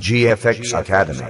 GFX Academy.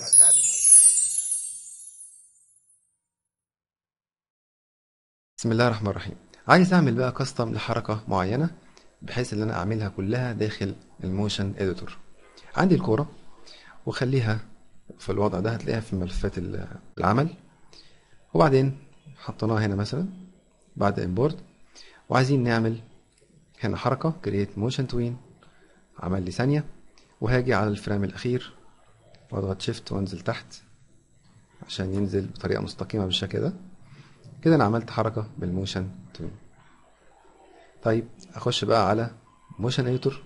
بسم الله الرحمن الرحيم عايز اعمل بقى كاستم لحركه معينه بحيث ان انا اعملها كلها داخل الموشن اديتور عندي الكوره وخليها في الوضع ده هتلاقيها في ملفات ال- العمل وبعدين حطيناها هنا مثلا بعد امبورت وعايزين نعمل هنا حركه كرييت موشن توين عمل لي ثانيه وهاجي على الفريم الاخير واضغط شيفت وانزل تحت عشان ينزل بطريقه مستقيمه بالشكل ده كده انا عملت حركه بالموشن توين طيب اخش بقى على موشن ايتور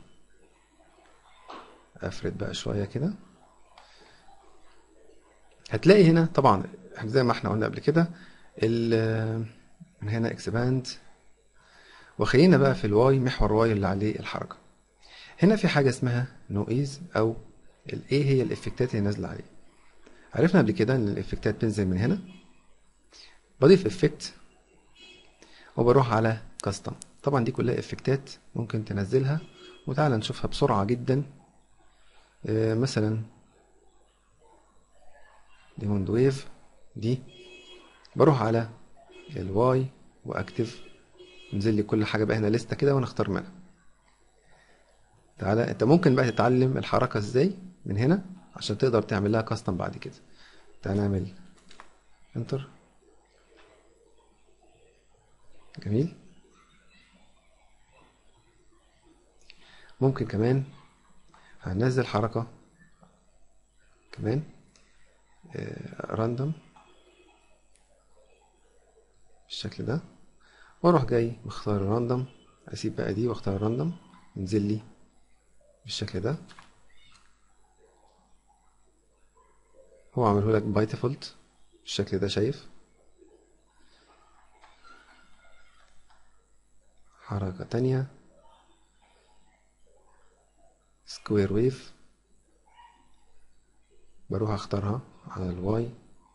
افرد بقى شويه كده هتلاقي هنا طبعا زي ما احنا قلنا قبل كده ال- من هنا اكسباند وخلينا بقى في الواي محور واي اللي عليه الحركه هنا في حاجه اسمها نويز او ال- ايه هي الافكتات اللي نازله عليه عرفنا قبل كده ان الافكتات بتنزل من هنا بضيف افكت وبروح على كاستم طبعا دي كلها افكتات ممكن تنزلها وتعالى نشوفها بسرعة جدا آه، مثلا ديموند ويف دي بروح على الواي واكتف ينزل لي كل حاجة بقى هنا لستة كده وانا اختار منها تعالى انت ممكن بقى تتعلم الحركة ازاي من هنا عشان تقدر تعمل لها كاستم بعد كده تعالى نعمل انتر جميل ممكن كمان هننزل حركة كمان راندوم بالشكل ده واروح جاي مختار راندوم اسيب بقى دي واختار راندوم ينزل لي بالشكل ده هو عامله لك باي ديفولت بالشكل ده شايف حركة تانية سكوير ويف بروح اختارها على الواي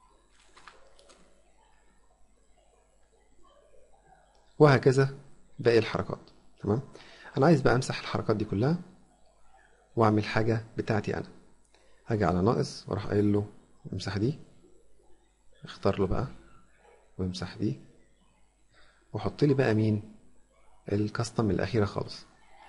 وهكذا باقي الحركات تمام انا عايز بقى امسح الحركات دي كلها واعمل حاجة بتاعتي انا هاجي على ناقص واروح قايل له امسح دي اختار له بقى وامسح دي وحط لي بقى مين الكاستم الأخيرة خالص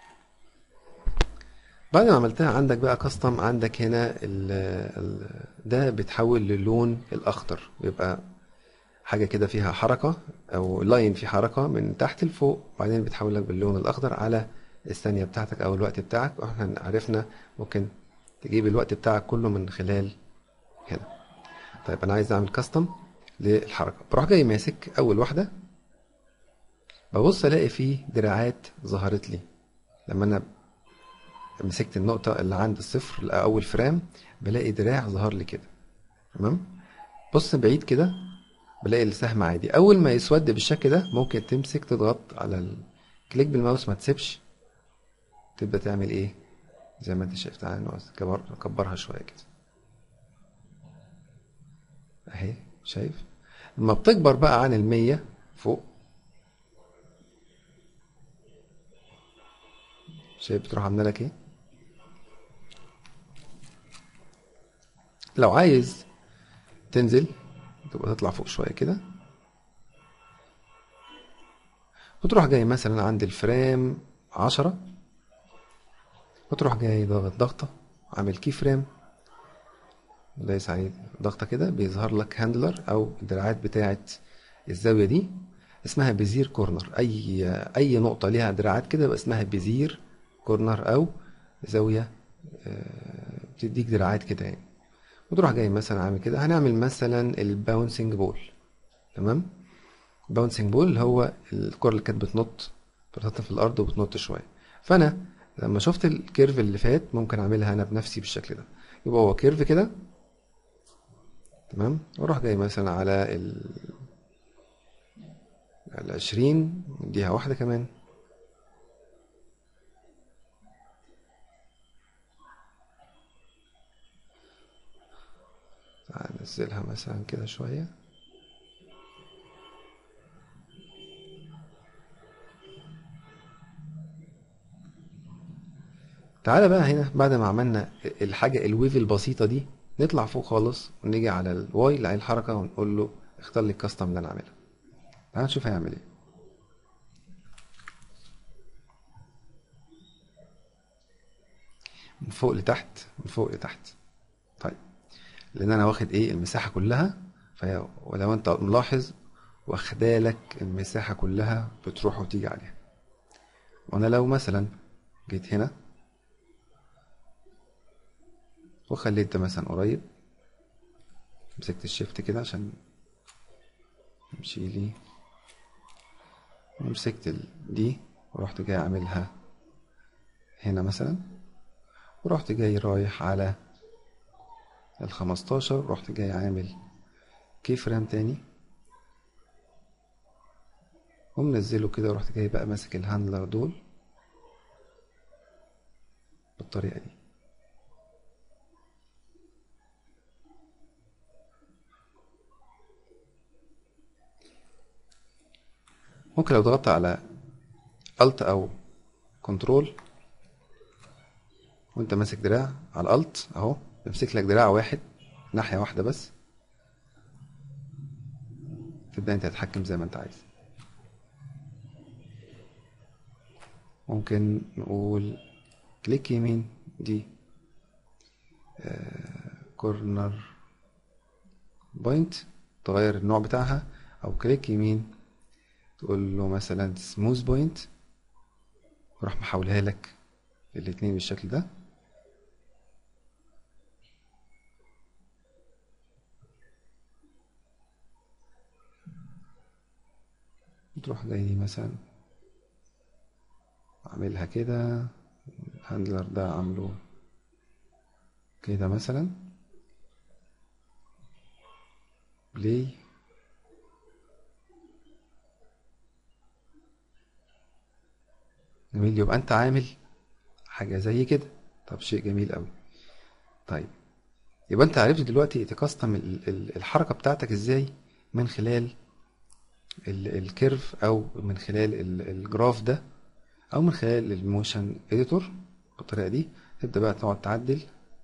بعد ما عملتها عندك بقى كاستم عندك هنا ال ال ده بيتحول للون الأخضر بيبقى حاجة كده فيها حركة أو لاين فيه حركة من تحت لفوق وبعدين بيتحول لك باللون الأخضر على الثانية بتاعتك أو الوقت بتاعك واحنا عرفنا ممكن تجيب الوقت بتاعك كله من خلال هنا طيب أنا عايز أعمل كاستم للحركة بروح جاي ماسك أول واحدة ببص الاقي فيه دراعات ظهرت لي لما انا مسكت النقطة اللي عند الصفر لأول فريم بلاقي دراع ظهر لي كده تمام بص بعيد كده بلاقي السهم عادي أول ما يسود بالشكل ده ممكن تمسك تضغط على الكليك بالماوس ما تسيبش تبدأ تعمل إيه زي ما أنت شايف تعالى نقص كبر نكبرها شوية كده أهي شايف لما بتكبر بقى عن المية فوق شايف بتروح عامله لك ايه لو عايز تنزل تبقى تطلع فوق شويه كده وتروح جاي مثلا عند الفريم عشرة وتروح جاي ضاغط ضغطة عامل كي فريم دايس عليه ضغطة كده بيظهر لك هاندلر أو الدراعات بتاعة الزاوية دي اسمها بزير كورنر أي أي نقطة ليها دراعات كده يبقى اسمها بزير كورنر او زاويه آه، بتديك دراعات كده يعني وتروح جاي مثلا عامل كده هنعمل مثلا الباونسنج بول تمام باونسنج بول اللي هو الكره اللي كانت بتنط بتنط في الارض وبتنط شويه فانا لما شفت الكيرف اللي فات ممكن اعملها انا بنفسي بالشكل ده يبقى هو كيرف كده تمام واروح جاي مثلا على ال العشرين نديها واحدة كمان تعال ننزلها مثلا كده شوية تعال تعالى بقى هنا بعد ما عملنا الحاجة الويف البسيطة دي نطلع فوق خالص ونيجي على الواي اللي عليه الحركة ونقول له اختار لي الكاستم اللي انا عاملها تعال نشوف هيعمل ايه من فوق لتحت من فوق لتحت طيب لان انا واخد ايه المساحة كلها فهي ولو انت ملاحظ واخدالك المساحة كلها بتروح وتيجي عليها وانا لو مثلا جيت هنا وخليت ده مثلا قريب مسكت الشيفت كده عشان يمشي لي ومسكت ال- دي ورحت جاي عاملها هنا مثلا ورحت جاي رايح على الخمستاشر رحت جاي عامل كي فريم تاني ومنزله كده ورحت جاي بقى ماسك الهاندلر دول بالطريقة دي ممكن لو ضغطت على Alt أو كنترول وانت ماسك دراع على Alt اهو بيمسك لك دراع واحد ناحية واحدة بس تبدأ انت تتحكم زي ما انت عايز ممكن نقول كليك يمين دي كورنر بوينت تغير النوع بتاعها او كليك يمين تقول له مثلا سموث بوينت وراح محولها لك الاتنين بالشكل ده تروح جاي مثلا عاملها كده الهاندلر ده عامله كده مثلا بلاي جميل يبقى انت عامل حاجة زي كده طب شيء جميل قوي طيب يبقى انت عرفت دلوقتي تكستم ال- ال- الحركة بتاعتك ازاي من خلال ال- الكيرف او من خلال ال- الجراف ده او من خلال الموشن اديتور بالطريقة دي تبدأ بقى تقعد تعدل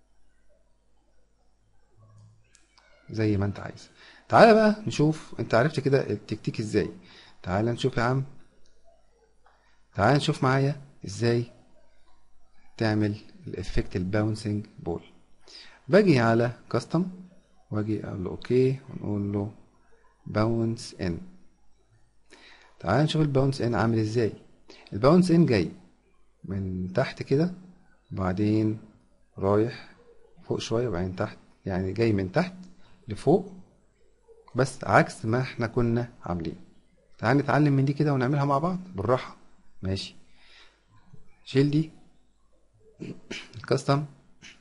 زي ما انت عايز تعالى بقى نشوف انت عرفت كده التكتيك ازاي تعالى نشوف يا عم تعالى نشوف معايا ازاي تعمل الافكت الباونسنج بول باجي على كاستم واجي اقول له اوكي ونقول له باونس ان تعال نشوف الباونس ان عامل ازاي الباونس ان جاي من تحت كده وبعدين رايح فوق شوية وبعدين تحت يعني جاي من تحت لفوق بس عكس ما احنا كنا عاملين تعال نتعلم من دي كده ونعملها مع بعض بالراحة ماشي شيل دي الكاستم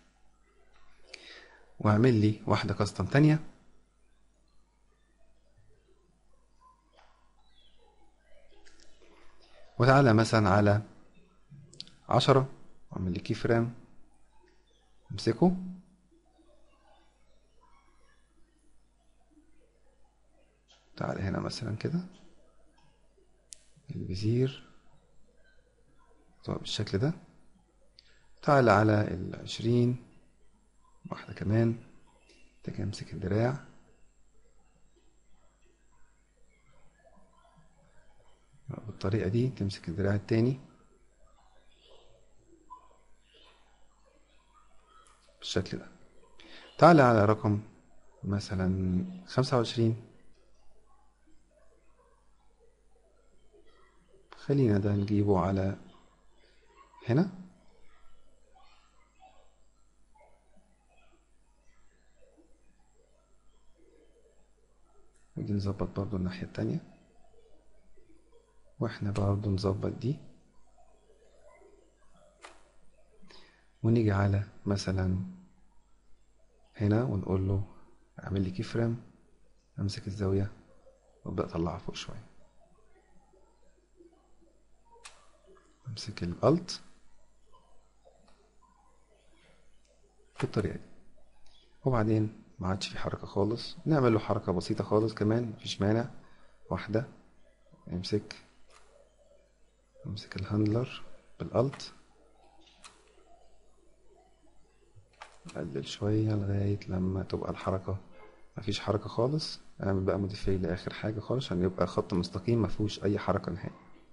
واعمل لي واحدة كاستم تانية وتعالى مثلا على عشرة واعمل لي كي فريم امسكه تعالى هنا مثلا كده الفيزير تبقى بالشكل ده تعالى على العشرين واحدة كمان تيجي امسك الدراع بالطريقة دي تمسك الدراع التاني بالشكل ده تعالى على رقم مثلا خمسة وعشرين خلينا ده نجيبه على هنا ودي نظبط برضو الناحية التانية واحنا برضو نظبط دي ونيجي على مثلا هنا ونقول له اعمل لي كي فريم امسك الزاوية وابدأ اطلعها فوق شوية امسك الالت بالطريقة دي وبعدين ما عادش في حركة خالص نعمل له حركة بسيطة خالص كمان مفيش مانع واحدة امسك امسك الهاندلر بالالت قلل شوية لغاية لما تبقى الحركة مفيش حركة خالص اعمل بقى موديفاي لآخر حاجة خالص عشان يبقى خط مستقيم مفيهوش أي حركة نهائي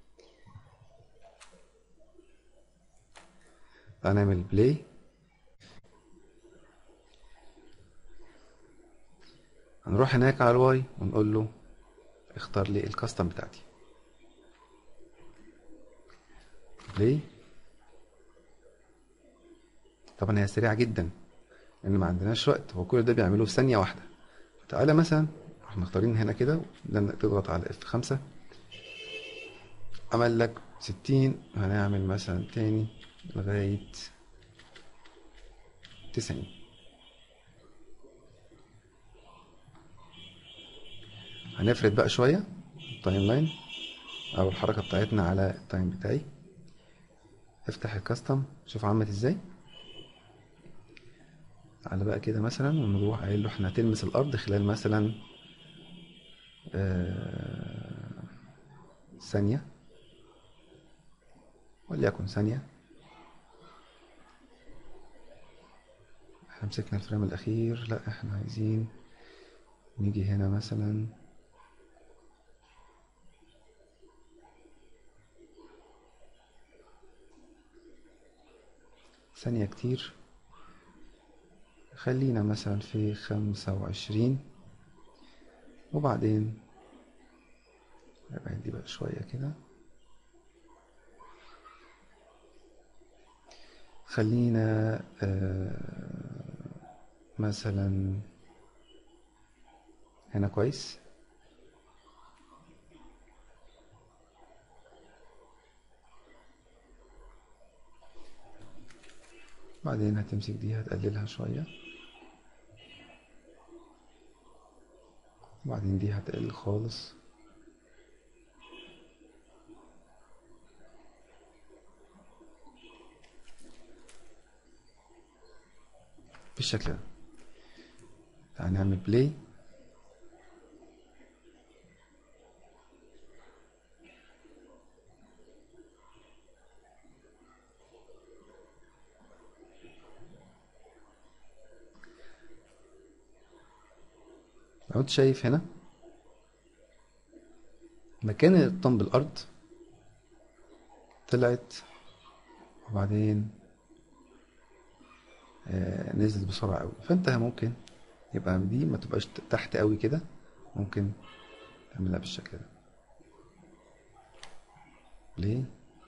هنعمل بلاي هنروح هناك على الواي ونقول له اختار لي الكاستم بتاعتي بلاي طبعا هي سريعة جدا لأن ما عندناش وقت هو كل ده بيعمله في ثانية واحدة تعالى مثلا احنا مختارين هنا كده تضغط على اف خمسة عمل لك ستين هنعمل مثلا تاني لغاية تسعين هنفرد بقى شوية التايم لاين أو الحركة بتاعتنا على التايم بتاعي افتح الكاستم شوف عملت ازاي على بقى كده مثلا ونروح قايل له احنا هتلمس الأرض خلال مثلا آه، ثانية وليكن ثانية احنا مسكنا الفريم الأخير لا احنا عايزين نيجي هنا مثلا ثانية كتير خلينا مثلا في خمسة وعشرين وبعدين ابعد دي بقى شوية كده خلينا آه، مثلا هنا كويس بعدين هتمسك دي هتقللها شوية وبعدين دي هتقل خالص بالشكل ده تعال نعمل بلاي لو انت شايف هنا مكان الطن بالارض طلعت وبعدين آه، نزلت بسرعة قوي فانت ممكن يبقى دي ما تبقاش تحت قوي كده ممكن تعملها بالشكل ده ليه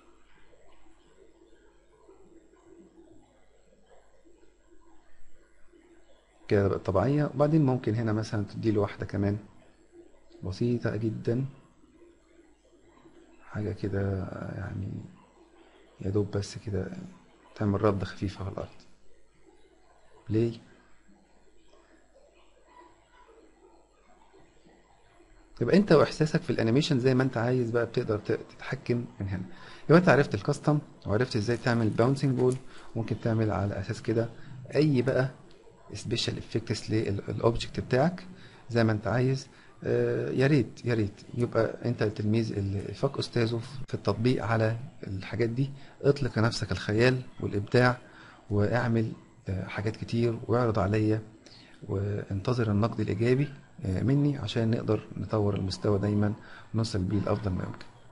كده بقت طبيعية وبعدين ممكن هنا مثلا تديله واحدة كمان بسيطة جدا حاجة كده يعني يا دوب بس كده تعمل ردة خفيفة على الأرض ليه يبقى انت واحساسك في الانيميشن زي ما انت عايز بقى بتقدر ت- تتحكم من هنا يبقى انت عرفت الكاستم وعرفت ازاي تعمل باونسنج بول ممكن تعمل على اساس كده اي بقى سبيشال افكتس للاوبجكت بتاعك زي ما انت عايز آه، يا ريت يا ريت يبقى انت التلميذ اللي فاق استاذه في التطبيق على الحاجات دي اطلق نفسك الخيال والابداع واعمل آه، حاجات كتير واعرض عليا وانتظر النقد الايجابي آه، مني عشان نقدر نطور المستوى دايما ونوصل بيه لافضل ما يمكن